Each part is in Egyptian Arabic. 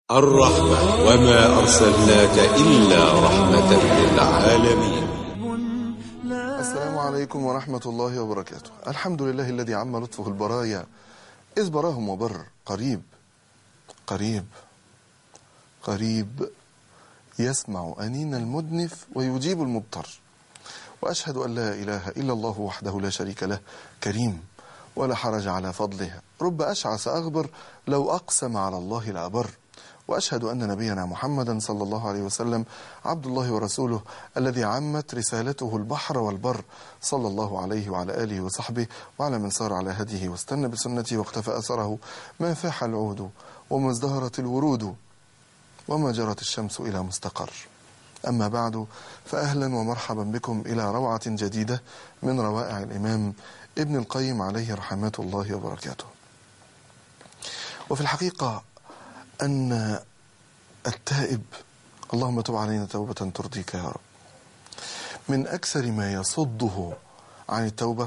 الرحمة وما أرسلناك إلا رحمة للعالمين السلام عليكم ورحمة الله وبركاته الحمد لله الذي عم لطفه البرايا إذ براهم وبر قريب قريب قريب يسمع أنين المدنف ويجيب المضطر وأشهد أن لا إله إلا الله وحده لا شريك له كريم ولا حرج على فضله رب أشعث أغبر لو أقسم على الله لأبر وأشهد أن نبينا محمدا صلى الله عليه وسلم عبد الله ورسوله الذي عمت رسالته البحر والبر صلى الله عليه وعلى آله وصحبه وعلى من سار على هديه واستنى بسنته واقتفى أثره ما فاح العود وما ازدهرت الورود وما جرت الشمس إلى مستقر أما بعد فأهلا ومرحبا بكم إلى روعة جديدة من روائع الإمام ابن القيم عليه رحمات الله وبركاته وفي الحقيقة أن التائب اللهم تب علينا توبة ترضيك يا رب من أكثر ما يصده عن التوبة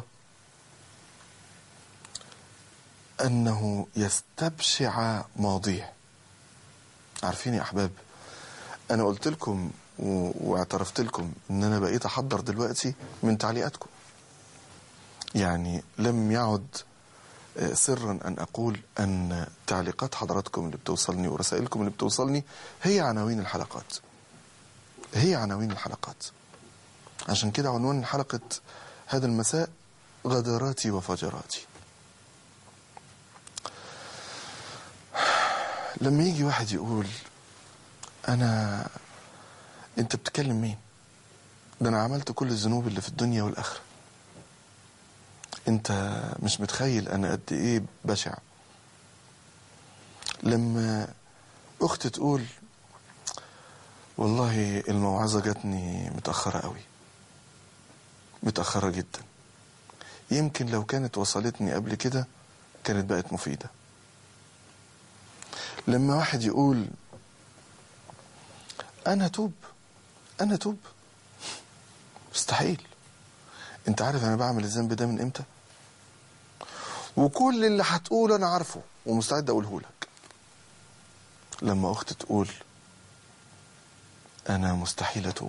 أنه يستبشع ماضيه عارفين يا أحباب أنا قلت لكم و- واعترفت لكم ان انا بقيت احضر دلوقتي من تعليقاتكم يعني لم يعد آه، سرا ان اقول ان تعليقات حضراتكم اللي بتوصلني ورسائلكم اللي بتوصلني هي عناوين الحلقات هي عناوين الحلقات عشان كده عنوان حلقة هذا المساء غدراتي وفجراتي لما يجي واحد يقول انا انت بتكلم مين ده انا عملت كل الذنوب اللي في الدنيا والاخره انت مش متخيل انا قد ايه بشع لما اخت تقول والله الموعظه جاتني متاخره قوي متاخره جدا يمكن لو كانت وصلتني قبل كده كانت بقت مفيده لما واحد يقول انا توب انا توب مستحيل انت عارف انا بعمل الذنب ده من امتى وكل اللي هتقوله انا عارفه ومستعد اقوله لك لما اخت تقول انا مستحيل اتوب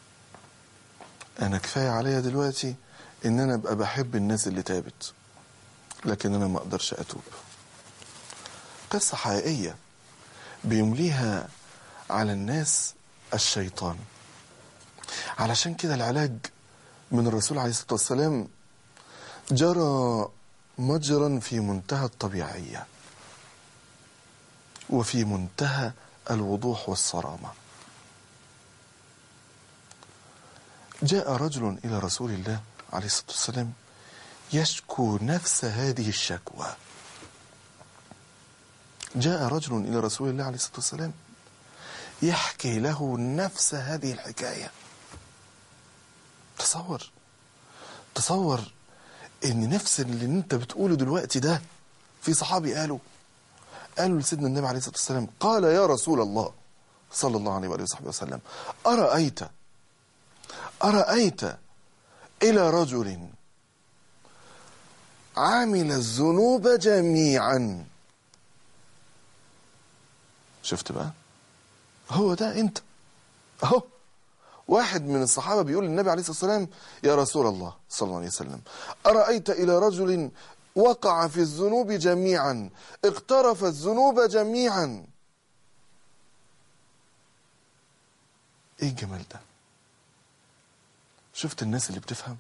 انا كفايه عليا دلوقتي ان انا ابقى بحب الناس اللي تابت لكن انا ما اقدرش اتوب قصه حقيقيه بيمليها على الناس الشيطان علشان كده العلاج من الرسول عليه الصلاة والسلام جرى مجرا في منتهى الطبيعية وفي منتهى الوضوح والصرامة جاء رجل إلى رسول الله عليه الصلاة والسلام يشكو نفس هذه الشكوى جاء رجل إلى رسول الله عليه الصلاة والسلام يحكي له نفس هذه الحكاية تصور تصور ان نفس اللي انت بتقوله دلوقتي ده في صحابي قالوا قالوا لسيدنا النبي عليه الصلاة والسلام قال يا رسول الله صلى الله عليه وآله وصحبه وسلم أرأيت أرأيت إلى رجل عامل الذنوب جميعا شفت بقى هو ده انت اهو واحد من الصحابه بيقول للنبي عليه الصلاه والسلام يا رسول الله صلى الله عليه وسلم ارايت الى رجل وقع في الذنوب جميعا اقترف الذنوب جميعا ايه الجمال ده شفت الناس اللي بتفهم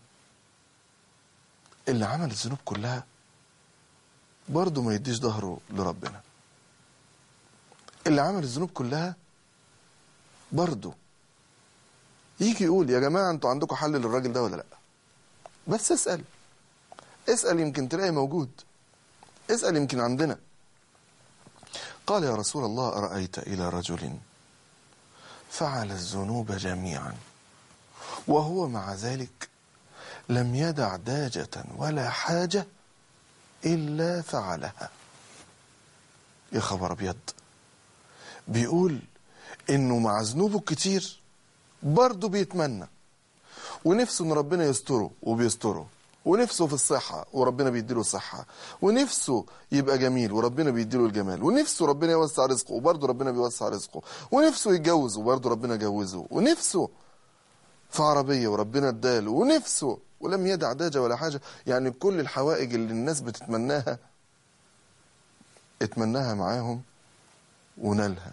اللي عمل الذنوب كلها برضه ما يديش ظهره لربنا اللي عمل الذنوب كلها برضه يجي يقول يا جماعة انتوا عندكم حل للراجل ده ولا لا بس اسأل اسأل يمكن تلاقي موجود اسأل يمكن عندنا قال يا رسول الله أرأيت إلى رجل فعل الذنوب جميعا وهو مع ذلك لم يدع داجة ولا حاجة إلا فعلها يا خبر أبيض بيقول إنه مع ذنوبه كتير برضه بيتمنى ونفسه إن ربنا يستره وبيستره ونفسه في الصحة وربنا بيديله الصحة ونفسه يبقى جميل وربنا بيديله الجمال ونفسه ربنا يوسع رزقه وبرضه ربنا بيوسع رزقه ونفسه يتجوز وبرضه ربنا جوزه ونفسه في عربية وربنا اداله ونفسه ولم يدع داجة ولا حاجة يعني كل الحوائج اللي الناس بتتمناها اتمناها معاهم ونالها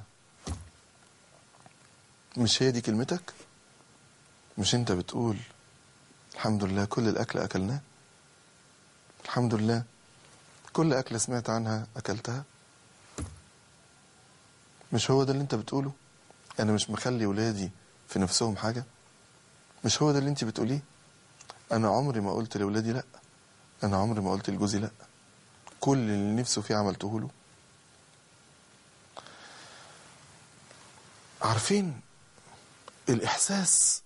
مش هي دي كلمتك مش انت بتقول الحمد لله كل الاكل اكلناه الحمد لله كل اكله سمعت عنها اكلتها مش هو ده اللي انت بتقوله انا مش مخلي ولادي في نفسهم حاجه مش هو ده اللي انت بتقوليه انا عمري ما قلت لاولادي لا انا عمري ما قلت لجوزي لا كل اللي نفسه فيه عملته له عارفين الاحساس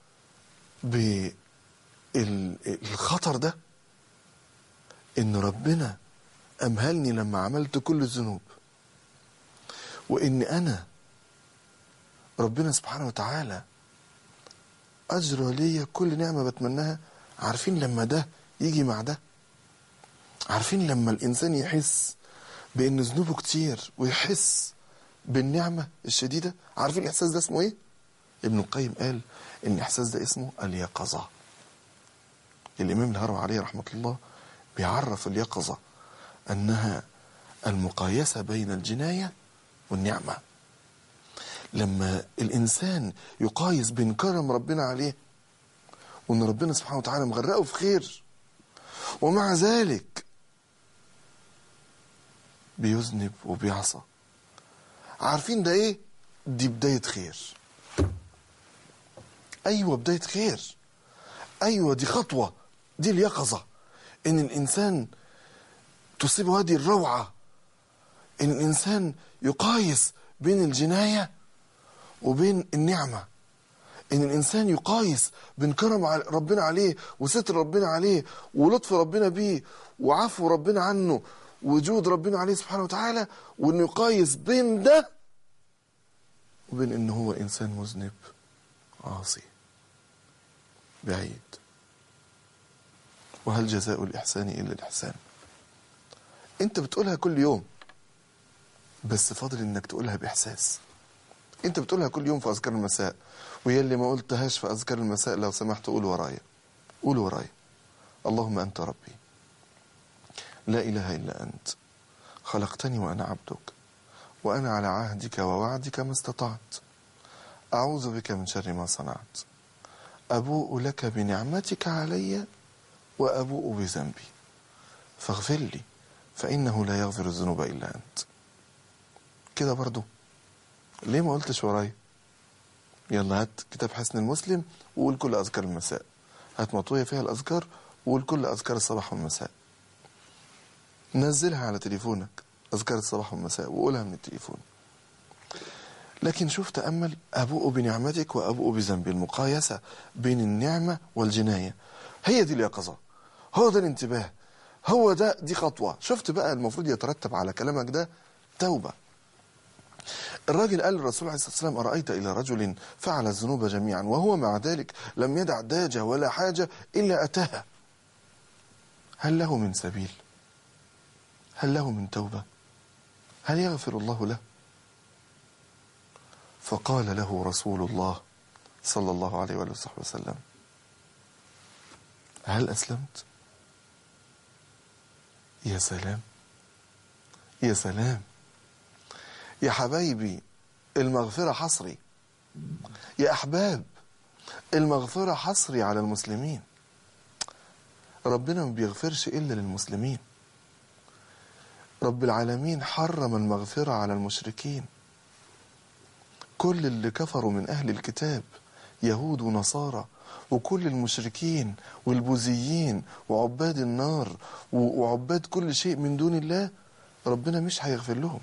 بالخطر ده ان ربنا امهلني لما عملت كل الذنوب وان انا ربنا سبحانه وتعالى اجرى ليا كل نعمه بتمناها عارفين لما ده يجي مع ده عارفين لما الانسان يحس بان ذنوبه كتير ويحس بالنعمه الشديده عارفين الاحساس ده اسمه ايه ابن القيم قال ان الاحساس ده اسمه اليقظه الامام الهروي عليه رحمه الله بيعرف اليقظه انها المقايسه بين الجنايه والنعمه لما الانسان يقايس بين كرم ربنا عليه وان ربنا سبحانه وتعالى مغرقه في خير ومع ذلك بيذنب وبيعصى عارفين ده ايه دي بدايه خير ايوه بدايه خير ايوه دي خطوه دي اليقظه ان الانسان تصيبه هذه الروعه ان الانسان يقايس بين الجنايه وبين النعمه ان الانسان يقايس بين كرم ربنا عليه وستر ربنا عليه ولطف ربنا بيه وعفو ربنا عنه وجود ربنا عليه سبحانه وتعالى وانه يقايس بين ده وبين ان هو انسان مذنب عاصي بعيد وهل جزاء الإحسان إلا الإحسان أنت بتقولها كل يوم بس فاضل إنك تقولها بإحساس أنت بتقولها كل يوم في أذكار المساء وهي اللي ما قلتهاش في أذكار المساء لو سمحت قول ورايا قول ورايا اللهم أنت ربي لا إله إلا أنت خلقتني وأنا عبدك وأنا على عهدك ووعدك ما استطعت أعوذ بك من شر ما صنعت أبوء لك بنعمتك علي وأبوء بذنبي فاغفر لي فإنه لا يغفر الذنوب إلا أنت كده برضو ليه ما قلتش ورايا يلا هات كتاب حسن المسلم وقول كل أذكار المساء هات مطوية فيها الأذكار وقول كل أذكار الصباح والمساء نزلها على تليفونك أذكار الصباح والمساء وقولها من التليفون لكن شوف تأمل أبوء بنعمتك وأبوء بذنبي المقايسة بين النعمة والجناية هي دي اليقظة هو ده الانتباه هو ده دي خطوة شفت بقى المفروض يترتب على كلامك ده توبة الراجل قال للرسول عليه الصلاة والسلام أرأيت إلى رجل فعل الذنوب جميعا وهو مع ذلك لم يدع داجة ولا حاجة إلا أتاها هل له من سبيل هل له من توبة هل يغفر الله له فقال له رسول الله صلى الله عليه وآله وصحبه وسلم هل أسلمت يا سلام يا سلام يا حبايبي المغفرة حصري يا أحباب المغفرة حصري على المسلمين ربنا ما بيغفرش إلا للمسلمين رب العالمين حرم المغفرة على المشركين كل اللي كفروا من أهل الكتاب يهود ونصارى وكل المشركين والبوذيين وعباد النار وعباد كل شيء من دون الله ربنا مش هيغفر لهم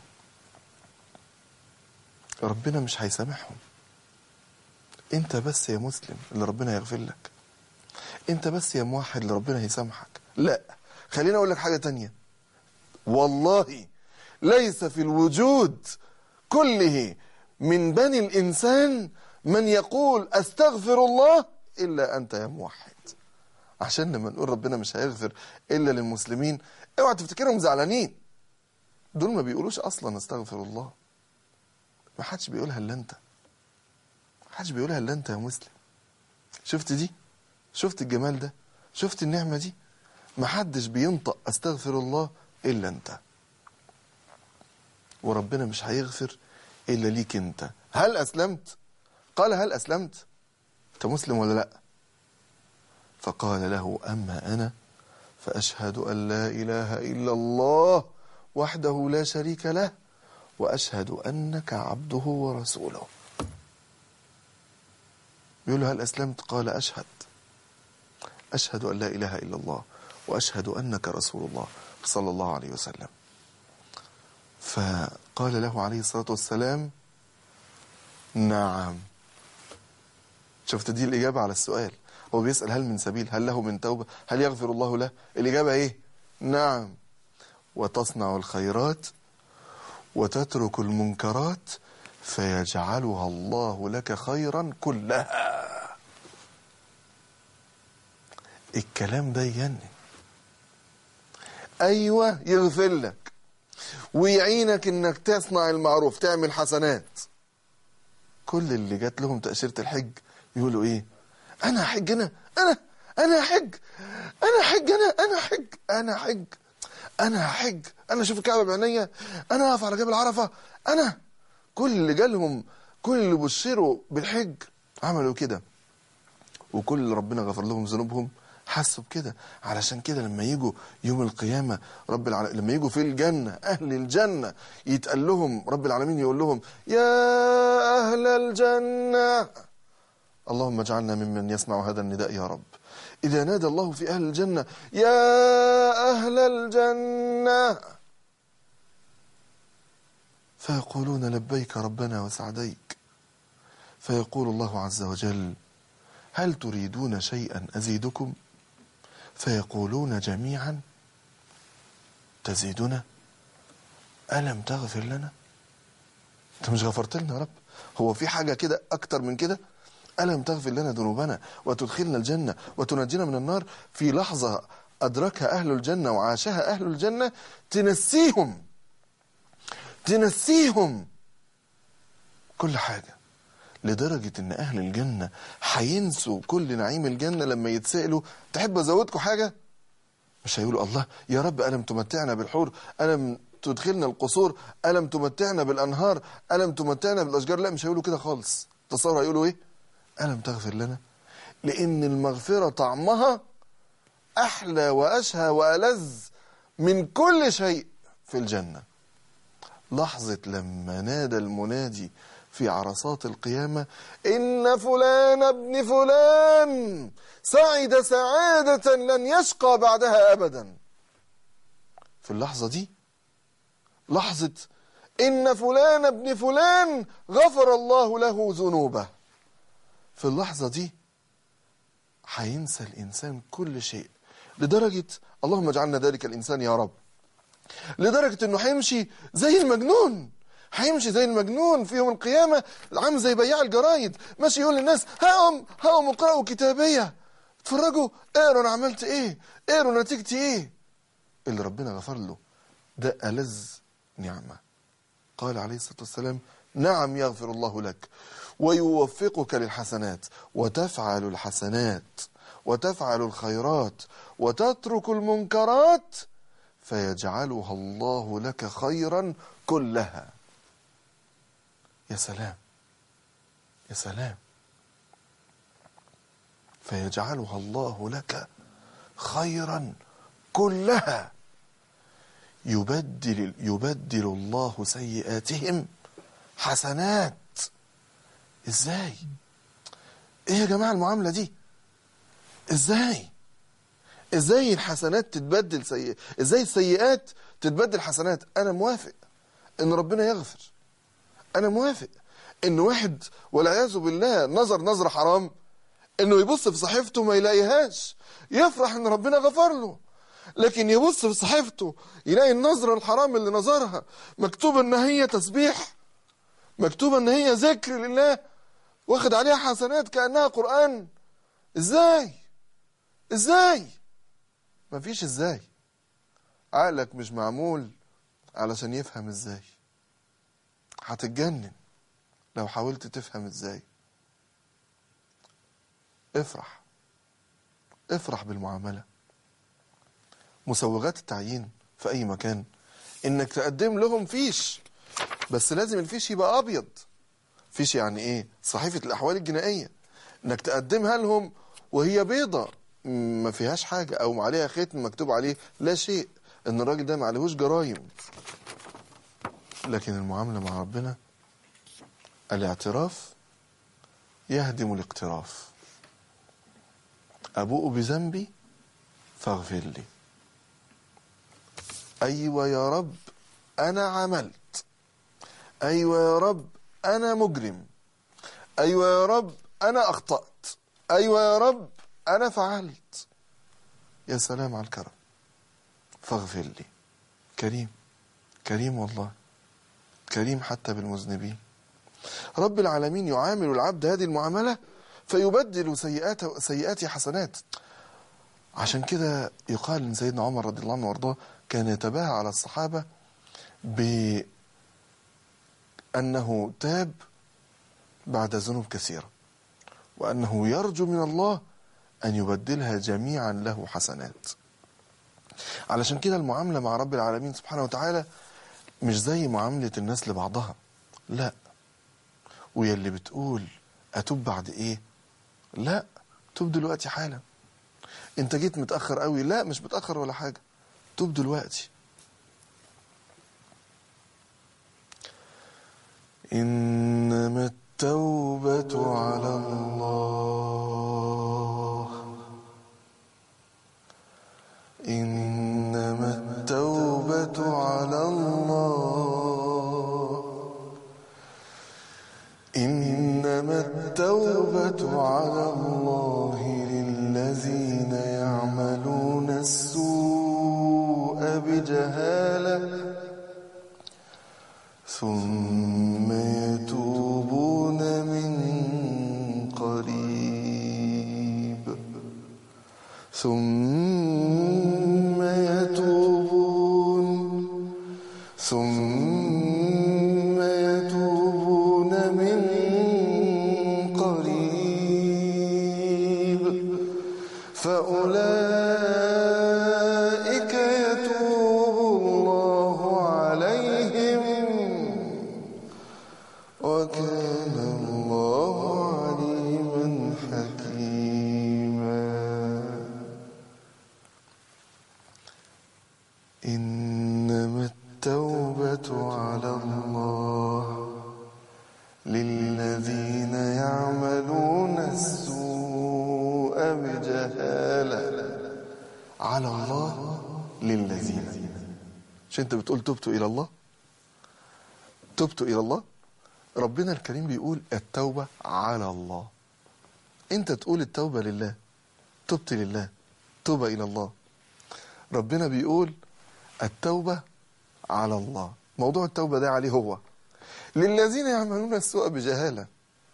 ربنا مش هيسامحهم انت بس يا مسلم اللي ربنا يغفر لك انت بس يا موحد اللي ربنا هيسامحك لا خليني اقول لك حاجه تانية والله ليس في الوجود كله من بني الانسان من يقول استغفر الله الا انت يا موحد عشان لما نقول ربنا مش هيغفر الا للمسلمين اوعى تفتكرهم زعلانين دول ما بيقولوش اصلا استغفر الله ما حدش بيقولها الا انت ما حدش بيقولها الا انت يا مسلم شفت دي شفت الجمال ده شفت النعمه دي ما حدش بينطق استغفر الله الا انت وربنا مش هيغفر الا ليك انت هل اسلمت قال هل اسلمت انت مسلم ولا لا فقال له اما انا فاشهد ان لا اله الا الله وحده لا شريك له واشهد انك عبده ورسوله يقول له هل اسلمت قال اشهد اشهد ان لا اله الا الله واشهد انك رسول الله صلى الله عليه وسلم فقال له عليه الصلاه والسلام نعم شفت دي الإجابة على السؤال هو بيسأل هل من سبيل هل له من توبة هل يغفر الله له الإجابة إيه نعم وتصنع الخيرات وتترك المنكرات فيجعلها الله لك خيرا كلها الكلام ده يجنن أيوة يغفر لك ويعينك انك تصنع المعروف تعمل حسنات كل اللي جات لهم تأشيرة الحج يقولوا ايه انا احج انا انا انا احج انا احج انا انا احج انا احج انا هحج انا اشوف الكعبه بعينيا انا اقف على جبل عرفه انا كل اللي جالهم كل اللي بشروا بالحج عملوا كده وكل اللي ربنا غفر لهم ذنوبهم حسوا بكده علشان كده لما يجوا يوم القيامة رب العالمين لما يجوا في الجنة أهل الجنة يتقال لهم رب العالمين يقول لهم يا أهل الجنة اللهم اجعلنا ممن يسمع هذا النداء يا رب إذا نادى الله في أهل الجنة يا أهل الجنة فيقولون لبيك ربنا وسعديك فيقول الله عز وجل هل تريدون شيئا أزيدكم فيقولون جميعا تزيدنا ألم تغفر لنا أنت مش غفرت لنا يا رب هو في حاجة كده أكتر من كده ألم تغفر لنا ذنوبنا وتدخلنا الجنة وتنجينا من النار في لحظة أدركها أهل الجنة وعاشها أهل الجنة تنسيهم تنسيهم كل حاجة لدرجة ان اهل الجنة هينسوا كل نعيم الجنة لما يتسألوا تحب ازودكم حاجة مش هيقولوا الله يا رب ألم تمتعنا بالحور ألم تدخلنا القصور ألم تمتعنا بالأنهار ألم تمتعنا بالأشجار لا مش هيقولوا كده خالص تصور هيقولوا ايه ألم تغفر لنا لأن المغفرة طعمها أحلى وأشهى وألذ من كل شيء في الجنة لحظة لما نادى المنادي في عرصات القيامة إن فلان ابن فلان سعد سعادة لن يشقى بعدها أبدا في اللحظة دي لحظة إن فلان ابن فلان غفر الله له ذنوبه في اللحظة دي هينسى الإنسان كل شيء لدرجة اللهم اجعلنا ذلك الإنسان يا رب لدرجة إنه هيمشي زي المجنون هيمشي زي المجنون في يوم القيامة عامل زي بياع الجرايد ماشي يقول للناس هقوم هقوم اقرأوا كتابية اتفرجوا اقروا انا عملت ايه اقروا نتيجتي ايه اللي ربنا غفر له ده ألذ نعمة قال عليه الصلاة والسلام نعم يغفر الله لك ويوفقك للحسنات وتفعل الحسنات وتفعل الخيرات وتترك المنكرات فيجعلها الله لك خيرا كلها يا سلام يا سلام فيجعلها الله لك خيرا كلها يبدل يبدل الله سيئاتهم حسنات ازاي ايه يا جماعه المعامله دي ازاي ازاي الحسنات تتبدل سيئات ازاي السيئات تتبدل حسنات انا موافق ان ربنا يغفر انا موافق ان واحد والعياذ بالله نظر نظره حرام انه يبص في صحيفته ما يلاقيهاش يفرح ان ربنا غفر له لكن يبص في صحيفته يلاقي النظرة الحرام اللي نظرها مكتوب ان هي تسبيح مكتوب ان هي ذكر لله واخد عليها حسنات كأنها قرآن ازاي ازاي مفيش ازاي عقلك مش معمول علشان يفهم ازاي هتتجنن لو حاولت تفهم ازاي افرح افرح بالمعاملة مسوغات التعيين في اي مكان انك تقدم لهم فيش بس لازم الفيش يبقى ابيض فيش يعني ايه صحيفة الاحوال الجنائية انك تقدمها لهم وهي بيضة م- ما فيهاش حاجة او عليها ختم مكتوب عليه لا شيء ان الراجل ده ما عليهوش جرايم لكن المعاملة مع ربنا الاعتراف يهدم الاقتراف أبوء بذنبي فاغفر لي أيوة يا رب أنا عملت أيوة يا رب أنا مجرم أيوة يا رب أنا أخطأت أيوة يا رب أنا فعلت يا سلام على الكرم فاغفر لي كريم كريم والله كريم حتى بالمذنبين رب العالمين يعامل العبد هذه المعاملة فيبدل سيئات سيئات حسنات عشان كده يقال ان سيدنا عمر رضي الله عنه وارضاه كان يتباهى على الصحابة بأنه تاب بعد ذنوب كثيرة وأنه يرجو من الله أن يبدلها جميعا له حسنات علشان كده المعاملة مع رب العالمين سبحانه وتعالى مش زي معاملة الناس لبعضها لا ويلي بتقول أتوب بعد إيه لا توب دلوقتي حالا انت جيت متأخر قوي لا مش متأخر ولا حاجة توب دلوقتي إنما التوبة على الله إنما التوبة على الله إنما التوبة على الله للذين يعملون السوء بجهالة ثم يتوبون من قريب ثم يتوبون ثم يتوبون من قريب فأولئك يتوب الله عليهم وكان الله عليما حكيما إنما التوبة على الله للذين يعملون السوء بجهالة على الله للذين مش انت بتقول تبت إلى الله تبت إلى الله ربنا الكريم بيقول التوبة على الله انت تقول التوبة لله تبت لله توبة إلى الله ربنا بيقول التوبة على الله موضوع التوبة ده عليه هو للذين يعملون السوء بجهالة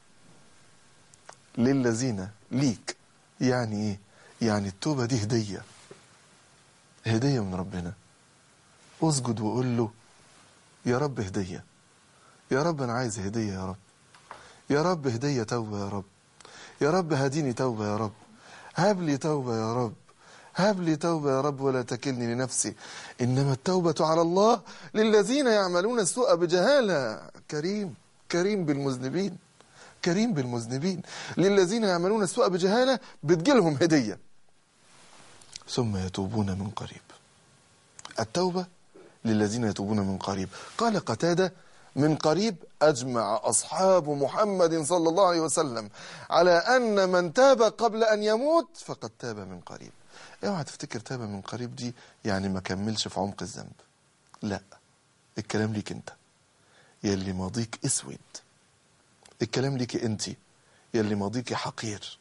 للذين ليك يعني ايه يعني التوبة دي هدية هدية من ربنا اسجد وقول له يا رب هدية يا رب انا عايز هدية يا رب يا رب هدية توبة يا رب يا رب هديني توبة يا رب هب لي توبة يا رب هب لي توبة يا رب ولا تكلني لنفسي إنما التوبة على الله للذين يعملون السوء بجهالة كريم كريم بالمذنبين كريم بالمذنبين للذين يعملون السوء بجهالة بتجيلهم هدية ثم يتوبون من قريب التوبة للذين يتوبون من قريب قال قتادة من قريب أجمع أصحاب محمد صلى الله عليه وسلم على أن من تاب قبل أن يموت فقد تاب من قريب اوعى تفتكر تاب من قريب دي يعني ما كملش في عمق الذنب لا الكلام ليك انت يلي ماضيك اسود الكلام ليك انت يلي ماضيك حقير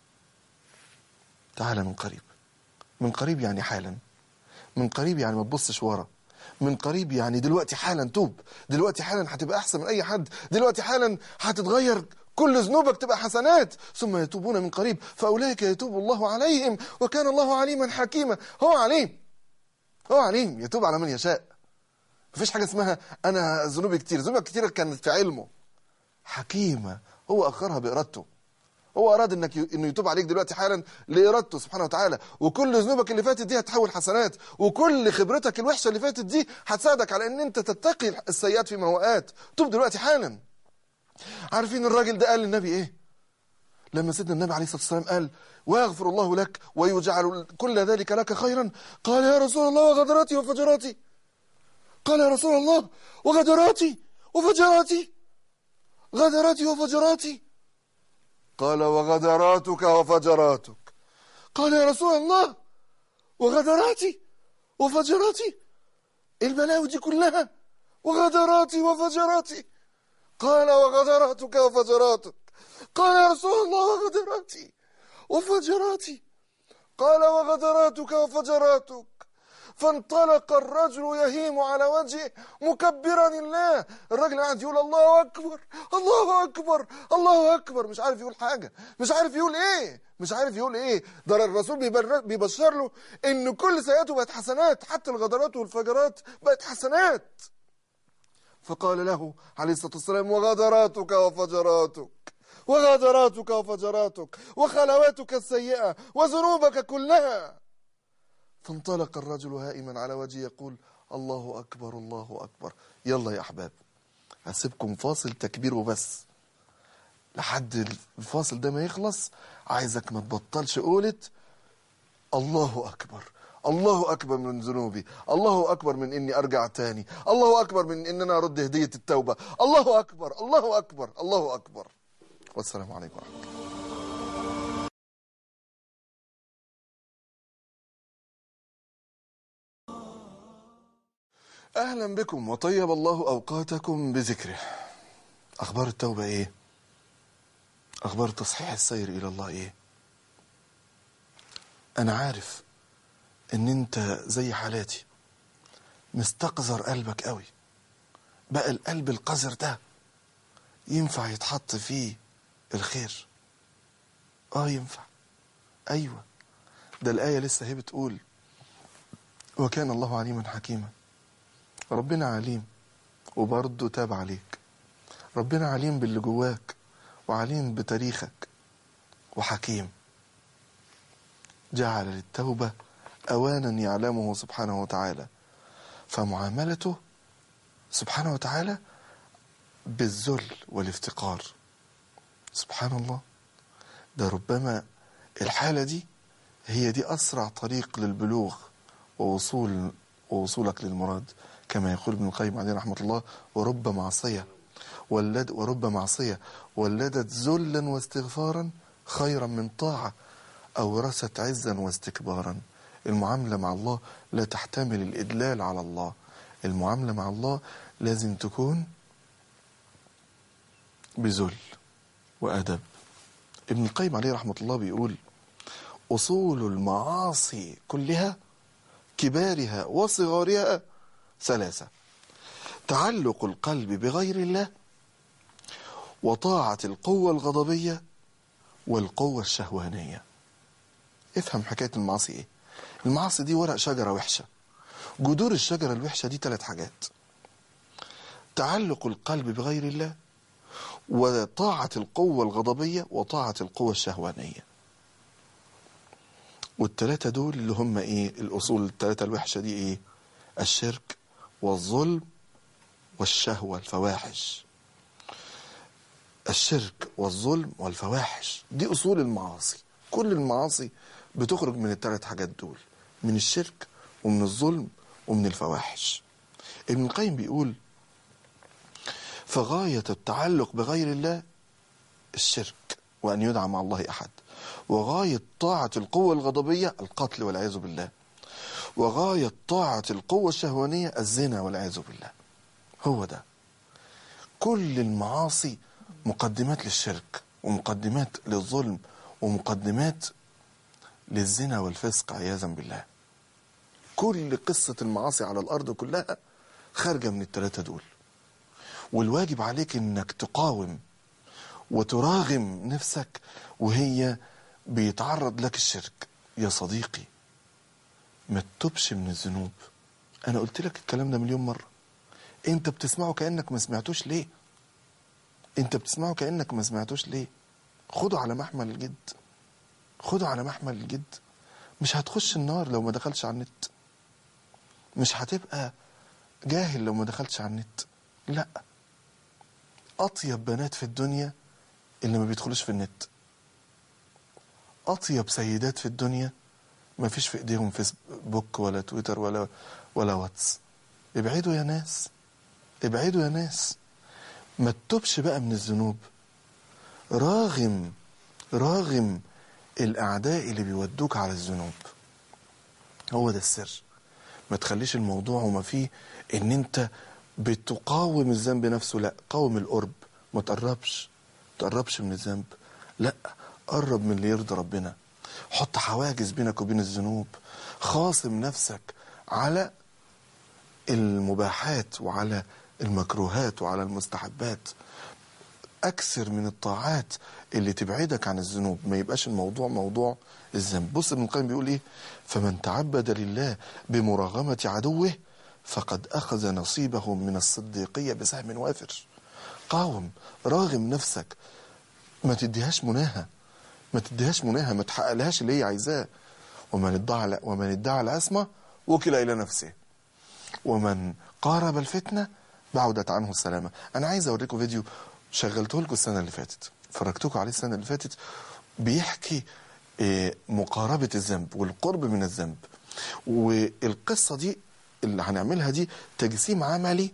تعال من قريب من قريب يعني حالا من قريب يعني ما تبصش ورا من قريب يعني دلوقتي حالا توب دلوقتي حالا هتبقى احسن من اي حد دلوقتي حالا هتتغير كل ذنوبك تبقى حسنات ثم يتوبون من قريب فأولئك يتوب الله عليهم وكان الله عليما حكيما هو عليم هو عليم يتوب على من يشاء مفيش حاجة اسمها أنا ذنوبي كتير ذنوبك كتير كانت في علمه حكيمة هو أخرها بإرادته هو أراد إنك ي... إنه يتوب عليك دلوقتي حالا لإرادته سبحانه وتعالى وكل ذنوبك اللي فاتت دي هتحول حسنات وكل خبرتك الوحشة اللي فاتت دي هتساعدك على إن أنت تتقي السيئات فيما هو آت توب دلوقتي حالا عارفين الراجل ده قال للنبي إيه لما سيدنا النبي عليه الصلاة والسلام قال ويغفر الله لك ويجعل كل ذلك لك خيرا قال يا رسول الله وغدراتي وفجراتي قال يا رسول الله وغدراتي وفجراتي غدراتي وفجراتي قال وغدراتك وفجراتك قال يا رسول الله وغدراتي وفجراتي البلاوي دي كلها وغدراتي وفجراتي قال وغدراتك وفجراتك قال يا رسول الله وغدراتي وفجراتي قال وغدراتك وفجراتك فانطلق الرجل يهيم على وجهه مكبرا الله الراجل قاعد يقول الله اكبر الله اكبر الله اكبر مش عارف يقول حاجه مش عارف يقول ايه مش عارف يقول ايه ده الرسول بيبر- بيبشر له ان كل سيئاته بقت حسنات حتى الغدرات والفجرات بقت حسنات فقال له عليه الصلاه والسلام وغدراتك وفجراتك وغدراتك وفجراتك وخلواتك السيئه وذنوبك كلها فانطلق الرجل هائما على وجهه يقول الله أكبر الله أكبر يلا يا أحباب هسيبكم فاصل تكبير وبس لحد الفاصل ده ما يخلص عايزك ما تبطلش قولة الله أكبر الله أكبر من ذنوبي الله أكبر من إني أرجع تاني الله أكبر من إن أنا أرد هدية التوبة الله أكبر الله أكبر الله أكبر والسلام عليكم ورحمة الله أهلا بكم وطيب الله أوقاتكم بذكره أخبار التوبة إيه؟ أخبار تصحيح السير إلى الله إيه؟ أنا عارف إن أنت زي حالاتي مستقذر قلبك قوي بقى القلب القذر ده ينفع يتحط فيه الخير آه ينفع أيوة ده الآية لسه هي بتقول وكان الله عليما حكيما ربنا عليم وبرضه تاب عليك ربنا عليم باللي جواك وعليم بتاريخك وحكيم جعل للتوبة أوانا يعلمه سبحانه وتعالى فمعاملته سبحانه وتعالى بالذل والافتقار سبحان الله ده ربما الحالة دي هي دي أسرع طريق للبلوغ ووصول ووصولك للمراد كما يقول ابن القيم عليه رحمة الله ورب معصية ولد ورب معصية ولدت ذلا واستغفارا خيرا من طاعة أورثت عزا واستكبارا المعاملة مع الله لا تحتمل الإدلال على الله المعاملة مع الله لازم تكون بذل وأدب ابن القيم عليه رحمة الله بيقول أصول المعاصي كلها كبارها وصغارها ثلاثة تعلق القلب بغير الله وطاعة القوة الغضبية والقوة الشهوانية افهم حكاية المعاصي ايه المعاصي دي ورق شجرة وحشة جذور الشجرة الوحشة دي ثلاث حاجات تعلق القلب بغير الله وطاعة القوة الغضبية وطاعة القوة الشهوانية والتلاتة دول اللي هم ايه الاصول التلاتة الوحشة دي ايه الشرك والظلم والشهوة الفواحش الشرك والظلم والفواحش دي اصول المعاصي كل المعاصي بتخرج من التلات حاجات دول من الشرك ومن الظلم ومن الفواحش ابن القيم بيقول فغاية التعلق بغير الله الشرك وأن يدعى مع الله أحد وغاية طاعة القوة الغضبية القتل والعياذ بالله وغاية طاعة القوة الشهوانية الزنا والعياذ بالله هو ده كل المعاصي مقدمات للشرك ومقدمات للظلم ومقدمات للزنا والفسق عياذا بالله كل قصة المعاصي على الأرض كلها خارجة من الثلاثة دول والواجب عليك انك تقاوم وتراغم نفسك وهي بيتعرض لك الشرك يا صديقي ما تتوبش من الذنوب انا قلت لك الكلام ده مليون مره انت بتسمعه كانك ما سمعتوش ليه انت بتسمعه كانك ما سمعتوش ليه خده على محمل الجد خده على محمل الجد مش هتخش النار لو ما دخلتش على النت مش هتبقى جاهل لو ما دخلتش على النت لا اطيب بنات في الدنيا اللي ما بيدخلوش في النت اطيب سيدات في الدنيا ما فيش في ايديهم فيسبوك ولا تويتر ولا ولا واتس ابعدوا يا ناس ابعدوا يا ناس ما تتوبش بقى من الذنوب راغم راغم الاعداء اللي بيودوك على الذنوب هو ده السر ما تخليش الموضوع وما فيه ان انت بتقاوم الذنب نفسه لا قاوم القرب ما تقربش ما تقربش من الذنب لا قرب من اللي يرضي ربنا حط حواجز بينك وبين الذنوب خاصم نفسك على المباحات وعلى المكروهات وعلى المستحبات اكثر من الطاعات اللي تبعدك عن الذنوب ما يبقاش الموضوع موضوع الذنب بص ابن القيم بيقول ايه فمن تعبد لله بمراغمة عدوه فقد اخذ نصيبه من الصديقية بسهم وافر قاوم راغم نفسك ما تديهاش مناهة ما تديهاش مناهة ما تحققلهاش اللي هي عايزاه ومن ادعى ومن ادعى العصمة وكل الى نفسه ومن قارب الفتنة بعدت عنه السلامة أنا عايز أوريكم فيديو شغلته لكم السنة اللي فاتت فرجتكم عليه السنة اللي فاتت بيحكي مقاربة الذنب والقرب من الذنب والقصة دي اللي هنعملها دي تجسيم عملي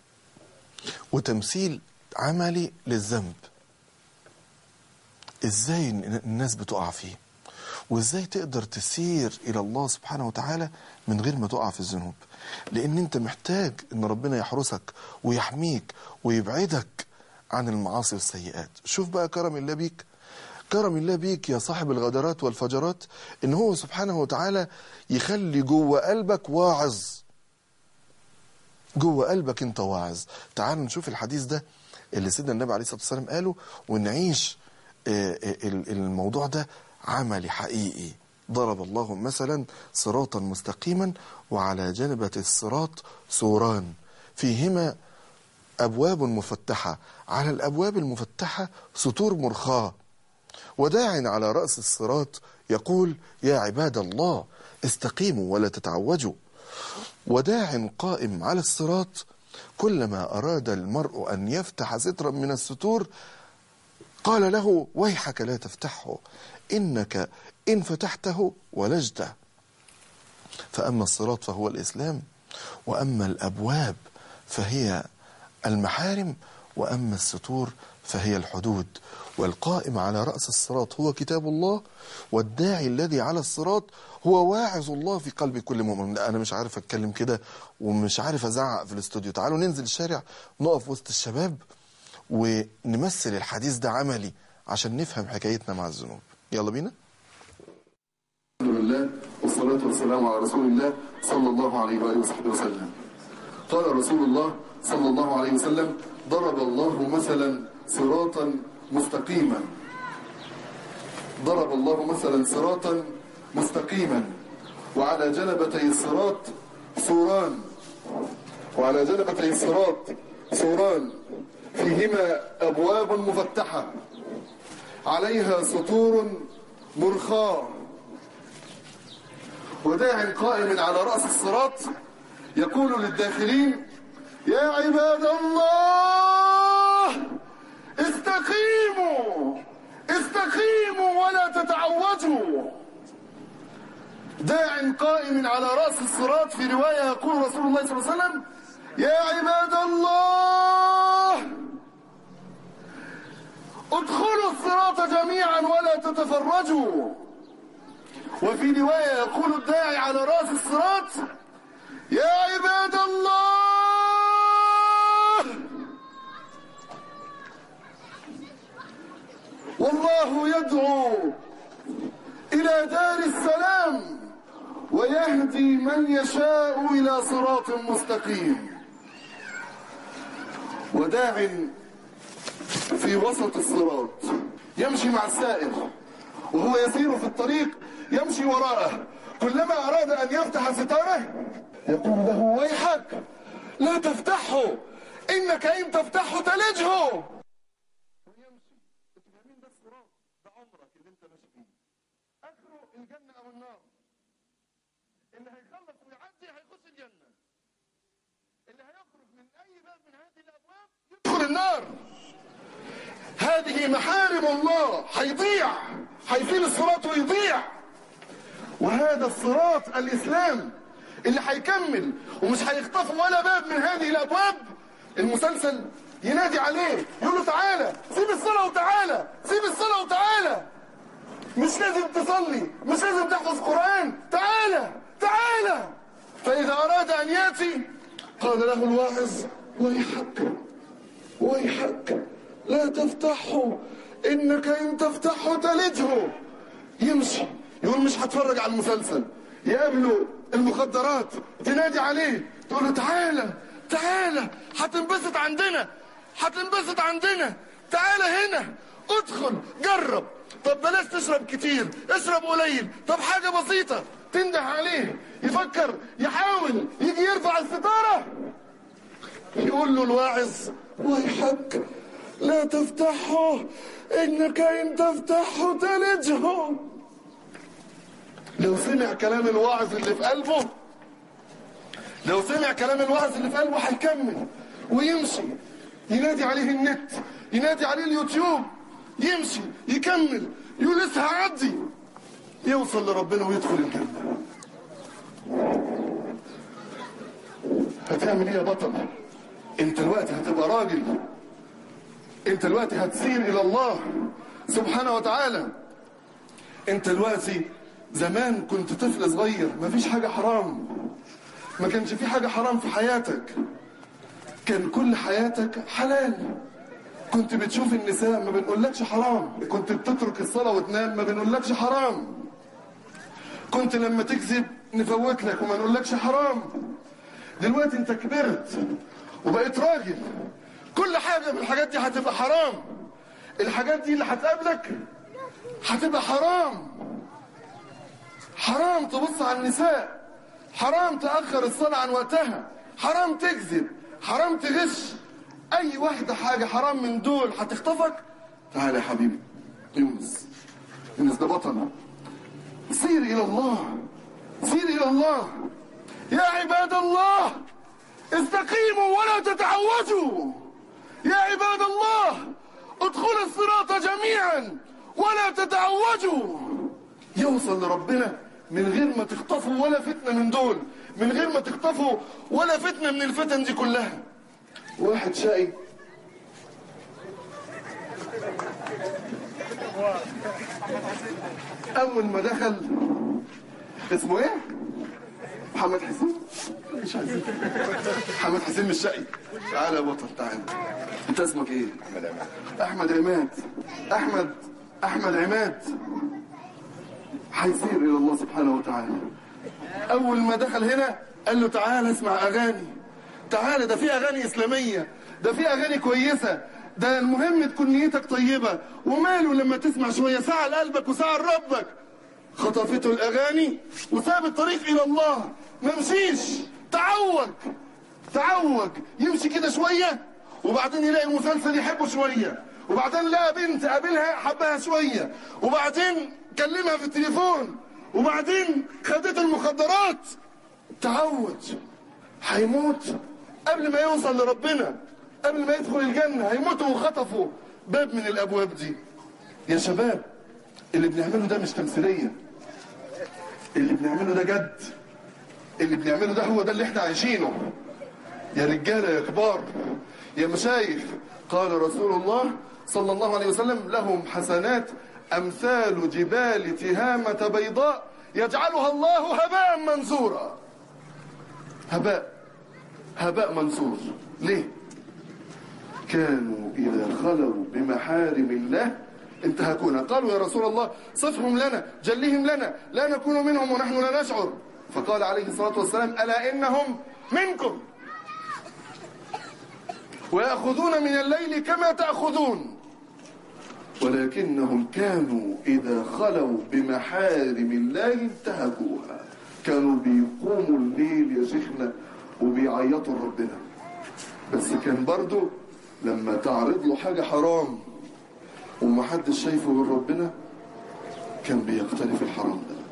وتمثيل عملي للذنب ازاي الناس بتقع فيه وازاي تقدر تسير الى الله سبحانه وتعالى من غير ما تقع في الذنوب لان انت محتاج ان ربنا يحرسك ويحميك ويبعدك عن المعاصي والسيئات شوف بقى كرم الله بيك كرم الله بيك يا صاحب الغدرات والفجرات ان هو سبحانه وتعالى يخلي جوه قلبك واعظ جوه قلبك انت واعظ تعالوا نشوف الحديث ده اللي سيدنا النبي عليه الصلاه والسلام قاله ونعيش الموضوع ده عملي حقيقي ضرب الله مثلا صراطا مستقيما وعلى جنبة الصراط سوران فيهما أبواب مفتحة على الأبواب المفتحة سطور مرخاة وداع على رأس الصراط يقول يا عباد الله استقيموا ولا تتعوجوا وداع قائم على الصراط كلما أراد المرء أن يفتح سترا من الستور قال له ويحك لا تفتحه إنك إن فتحته ولجته فأما الصراط فهو الإسلام وأما الأبواب فهي المحارم وأما الستور فهي الحدود والقائم على رأس الصراط هو كتاب الله والداعي الذي على الصراط هو واعظ الله في قلب كل مؤمن لا أنا مش عارف أتكلم كده ومش عارف أزعق في الاستوديو تعالوا ننزل الشارع نقف وسط الشباب ونمثل الحديث ده عملي عشان نفهم حكايتنا مع الذنوب يلا بينا الحمد لله والصلاة والسلام على رسول الله صلى الله عليه وآله وصحبه وسلم قال رسول الله صلى الله عليه وسلم ضرب الله مثلا صراطا مستقيما ضرب الله مثلا صراطا مستقيما وعلى جنبتي الصراط سوران وعلى جنبتي الصراط سوران فيهما أبواب مفتحة عليها سطور مرخاة وداع قائم على رأس الصراط يقول للداخلين يا عباد الله استقيموا استقيموا ولا تتعوجوا داع قائم على رأس الصراط في رواية يقول رسول الله صلى الله عليه وسلم يا عباد الله ادخلوا الصراط جميعا ولا تتفرجوا وفي رواية يقول الداعي على رأس الصراط يا عباد الله والله يدعو إلى دار السلام ويهدي من يشاء إلى صراط مستقيم وداع في في وسط الصراط يمشي مع السائر وهو يسير في الطريق يمشي وراءه كلما أراد أن يفتح ستاره يقول له ويحك لا تفتحه إنك إن تفتحه تلجه ويمشي انتوا فاهمين ده الصراط ده عمرك اللي انت ماشي فيه اخره الجنه او النار اللي هيخلص ويعدي هيخش الجنه اللي هيخرج من اي باب من هذه الابواب يدخل النار هذه محارم الله هيضيع هيسيب الصراط ويضيع وهذا الصراط الاسلام اللي هيكمل ومش هيخطف ولا باب من هذه الابواب المسلسل ينادي عليه يقول له تعالى سيب الصلاه وتعالى سيب الصلاه وتعالى مش لازم تصلي مش لازم تحفظ قران تعالى تعالى فاذا اراد ان ياتي قال له الواعظ ويحك ويحك لا تفتحه انك ان تفتحه تلجه يمشي يقول مش هتفرج على المسلسل يقابله المخدرات تنادي عليه تقول له تعالى تعالى هتنبسط عندنا هتنبسط عندنا تعالى هنا ادخل جرب طب بلاش تشرب كتير اشرب قليل طب حاجة بسيطة تنده عليه يفكر يحاول يجي يرفع الستارة يقول له الواعظ ويحك لا تفتحه انك ان تفتحه تلجه لو سمع كلام الواعظ اللي في قلبه لو سمع كلام الواعظ اللي في قلبه هيكمل ويمشي ينادي عليه النت ينادي عليه اليوتيوب يمشي يكمل يقول لسه هعدي يوصل لربنا ويدخل الجنة هتعمل ايه يا بطل انت الوقت هتبقى راجل انت الوقت هتسير الى الله سبحانه وتعالى انت دلوقتي زمان كنت طفل صغير مفيش حاجة حرام ما كانش في حاجة حرام في حياتك كان كل حياتك حلال كنت بتشوف النساء ما بنقولكش حرام كنت بتترك الصلاة وتنام ما بنقولكش حرام كنت لما تكذب نفوت لك وما نقولكش حرام دلوقتي انت كبرت وبقيت راجل كل حاجة من الحاجات دي هتبقى حرام الحاجات دي اللي هتقابلك هتبقى حرام حرام تبص على النساء حرام تأخر الصلاة عن وقتها حرام تكذب حرام تغش اي واحدة حاجة حرام من دول هتخطفك تعال يا حبيبي يونس يونس ده بطل سير الى الله سير الى الله يا عباد الله استقيموا ولا تتعوجوا يا عباد الله ادخلوا الصراط جميعا ولا تتعوجوا يوصل لربنا من غير ما تخطفوا ولا فتنة من دول من غير ما تخطفوا ولا فتنة من الفتن دي كلها واحد شقي اول ما دخل اسمه ايه محمد حسين مش عايزين محمد حسين مش شقي تعالى يا بطل تعالى انت اسمك ايه احمد عماد احمد احمد عماد هيسير الى الله سبحانه وتعالى اول ما دخل هنا قال له تعالى اسمع اغاني تعالى ده في اغاني اسلاميه ده في اغاني كويسه ده المهم تكون نيتك طيبه وماله لما تسمع شويه ساعه لقلبك وساعه لربك خطفته الاغاني وساب الطريق الى الله ما مشيش تعوج تعوج يمشي كده شويه وبعدين يلاقي المسلسل يحبه شويه وبعدين لقى بنت قابلها حبها شويه وبعدين كلمها في التليفون وبعدين خدت المخدرات تعوج هيموت قبل ما يوصل لربنا قبل ما يدخل الجنة هيموتوا وخطفوا باب من الأبواب دي يا شباب اللي بنعمله ده مش تمثيلية اللي بنعمله ده جد اللي بنعمله ده هو ده اللي احنا عايشينه يا رجالة يا كبار يا مشايخ قال رسول الله صلى الله عليه وسلم لهم حسنات أمثال جبال تهامة بيضاء يجعلها الله هباء منثورا هباء هباء منثور ليه كانوا إذا خلوا بمحارم الله انتهكونا قالوا يا رسول الله صفهم لنا جلهم لنا لا نكون منهم ونحن لا نشعر فقال عليه الصلاة والسلام ألا إنهم منكم ويأخذون من الليل كما تأخذون ولكنهم كانوا إذا خلوا بمحارم الله انتهكوها كانوا بيقوموا الليل يا شيخنا وبيعيطوا لربنا بس كان برضو لما تعرض له حاجة حرام ومحدش شايفه من ربنا كان بيقترف الحرام ده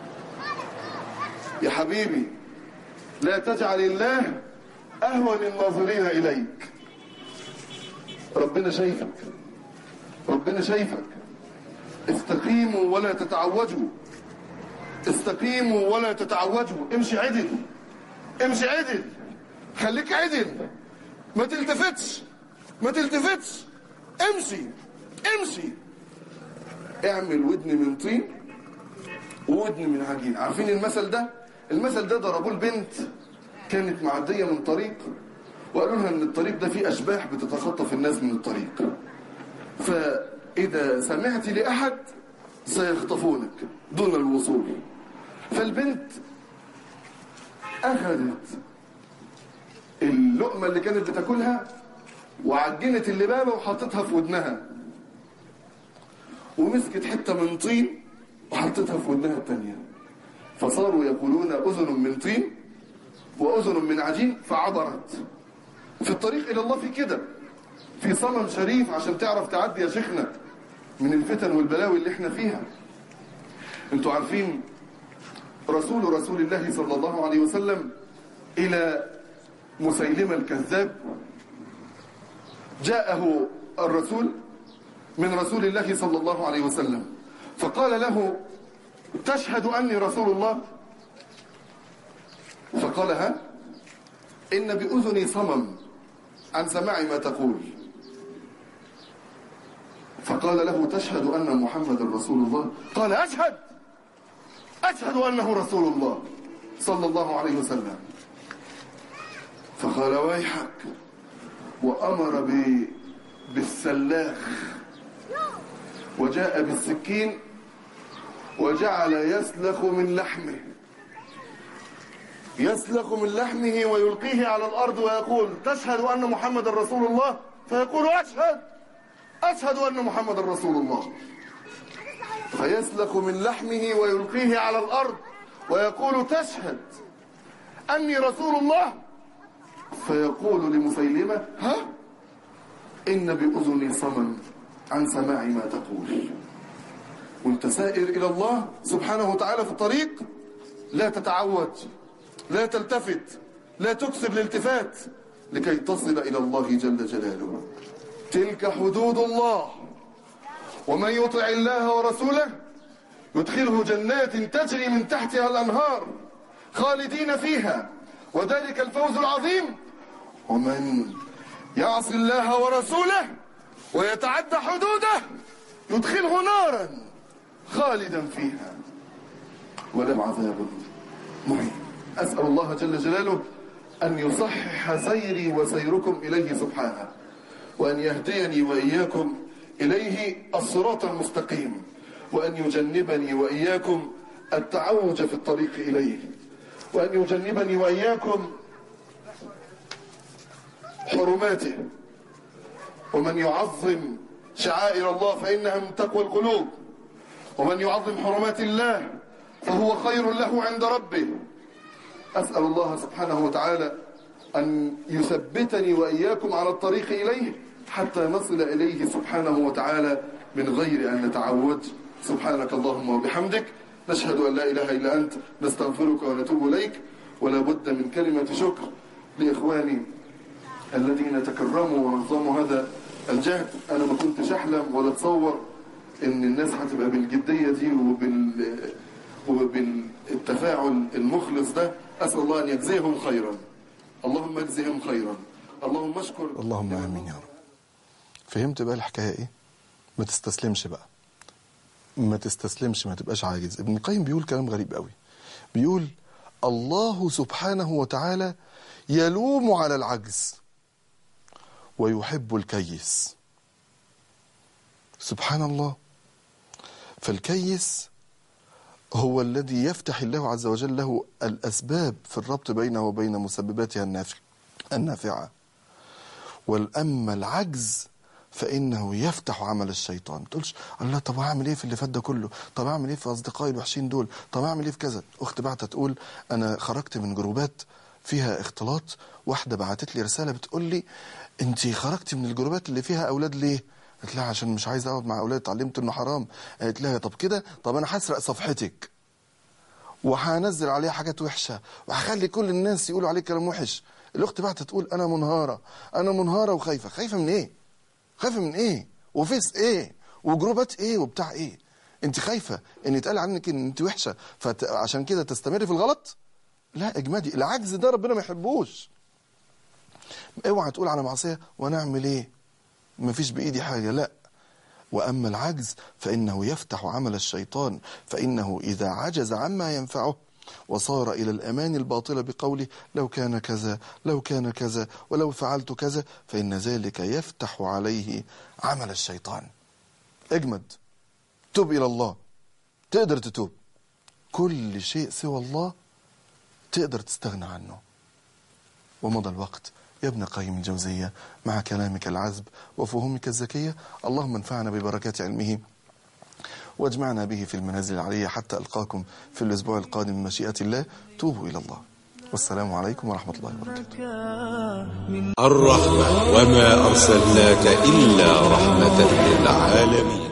يا حبيبي لا تجعل الله أهون الناظرين إليك ربنا شايفك ربنا شايفك استقيموا ولا تتعوجوا استقيموا ولا تتعوجوا امشي عدل امشي عدل خليك عدل ما تلتفتش ما تلتفتش امشي امشي اعمل ودن من طين وودن من عجين عارفين المثل ده المثل ده ضربوه البنت كانت معدية من طريق وقالوا لها ان الطريق ده فيه اشباح بتتخطف الناس من الطريق فاذا سمعت لاحد سيخطفونك دون الوصول فالبنت اخذت اللقمة اللي كانت بتاكلها وعجنت اللبابة وحطتها في ودنها ومسكت حتة من طين وحطتها في ودنها التانية فصاروا يقولون أذن من طين وأذن من عجين فعبرت في الطريق إلى الله في كده في صنم شريف عشان تعرف تعدي يا شيخنا من الفتن والبلاوي اللي احنا فيها انتوا عارفين رسول رسول الله صلى الله عليه وسلم إلى مسيلمة الكذاب جاءه الرسول من رسول الله صلى الله عليه وسلم فقال له تشهد أني رسول الله فقال ها إن بأذني صمم عن سماع ما تقول فقال له تشهد أن محمد رسول الله قال أشهد أشهد أنه رسول الله صلى الله عليه وسلم فقال ويحك وأمر ب... بالسلاخ وجاء بالسكين وجعل يسلخ من لحمه يسلخ من لحمه ويلقيه على الأرض ويقول تشهد أن محمد رسول الله فيقول أشهد أشهد أن محمد رسول الله فيسلخ من لحمه ويلقيه على الأرض ويقول تشهد أني رسول الله فيقول لمسيلمة ها إن بأذني صمم عن سماع ما تقول وانت سائر إلى الله سبحانه وتعالى في الطريق لا تتعود لا تلتفت لا تكسر الالتفات لكي تصل إلى الله جل جلاله تلك حدود الله ومن يطع الله ورسوله يدخله جنات تجري من تحتها الأنهار خالدين فيها وذلك الفوز العظيم ومن يعصي الله ورسوله ويتعدى حدوده يدخله نارا خالدا فيها وله عذاب مهين أسأل الله جل جلاله أن يصحح سيري وسيركم إليه سبحانه وأن يهديني وإياكم إليه الصراط المستقيم وأن يجنبني وإياكم التعوج في الطريق إليه وأن يجنبني وإياكم حرماته ومن يعظم شعائر الله فإنها من تقوى القلوب ومن يعظم حرمات الله فهو خير له عند ربه أسأل الله سبحانه وتعالى أن يثبتني وإياكم على الطريق إليه حتى نصل إليه سبحانه وتعالى من غير أن نتعود سبحانك اللهم وبحمدك نشهد أن لا إله إلا أنت نستغفرك ونتوب إليك ولا بد من كلمة شكر لإخواني الذين تكرموا ونظموا هذا الجهد أنا ما كنتش أحلم ولا أتصور إن الناس هتبقى بالجدية دي وبال وبالتفاعل المخلص ده أسأل الله أن يجزيهم خيرا اللهم اجزهم خيرا اللهم اشكر اللهم امين يا رب فهمت بقى الحكايه ايه ما تستسلمش بقى ما تستسلمش ما تبقاش عاجز ابن القيم بيقول كلام غريب قوي بيقول الله سبحانه وتعالى يلوم على العجز ويحب الكيس سبحان الله فالكيس هو الذي يفتح الله عز وجل له الأسباب في الربط بينه وبين مسبباتها النافع النافعة والأما العجز فإنه يفتح عمل الشيطان ما تقولش الله طب أعمل إيه في اللي فات ده كله طب أعمل إيه في أصدقائي الوحشين دول طب أعمل إيه في كذا أخت بعتها تقول أنا خرجت من جروبات فيها اختلاط واحدة بعتت لي رسالة بتقول لي أنت خرجتي من الجروبات اللي فيها أولاد ليه قلت لها عشان مش عايز أقعد مع أولاد اتعلمت إنه حرام قالت لها طب كده طب أنا هسرق صفحتك وهنزل عليها حاجات وحشه وهخلي كل الناس يقولوا عليك كلام وحش الاخت بعت تقول انا منهاره انا منهاره وخايفه خايفه من ايه خايفه من ايه وفيس ايه وجروبات ايه وبتاع ايه انت خايفه ان يتقال عنك ان انت وحشه فعشان كده تستمري في الغلط لا اجمدي العجز ده ربنا ما يحبوش اوعى تقول على معصيه وانا اعمل ايه مفيش بايدي حاجه لا واما العجز فانه يفتح عمل الشيطان فانه اذا عجز عما ينفعه وصار الى الامان الباطله بقوله لو كان كذا لو كان كذا ولو فعلت كذا فان ذلك يفتح عليه عمل الشيطان اجمد تب الى الله تقدر تتوب كل شيء سوى الله تقدر تستغنى عنه ومضى الوقت يا ابن قيم الجوزية مع كلامك العذب وفهومك الذكية اللهم انفعنا ببركات علمه واجمعنا به في المنازل العلية حتى ألقاكم في الأسبوع القادم من مشيئة الله توبوا إلى الله والسلام عليكم ورحمة الله وبركاته الرحمة وما أرسلناك إلا رحمة للعالمين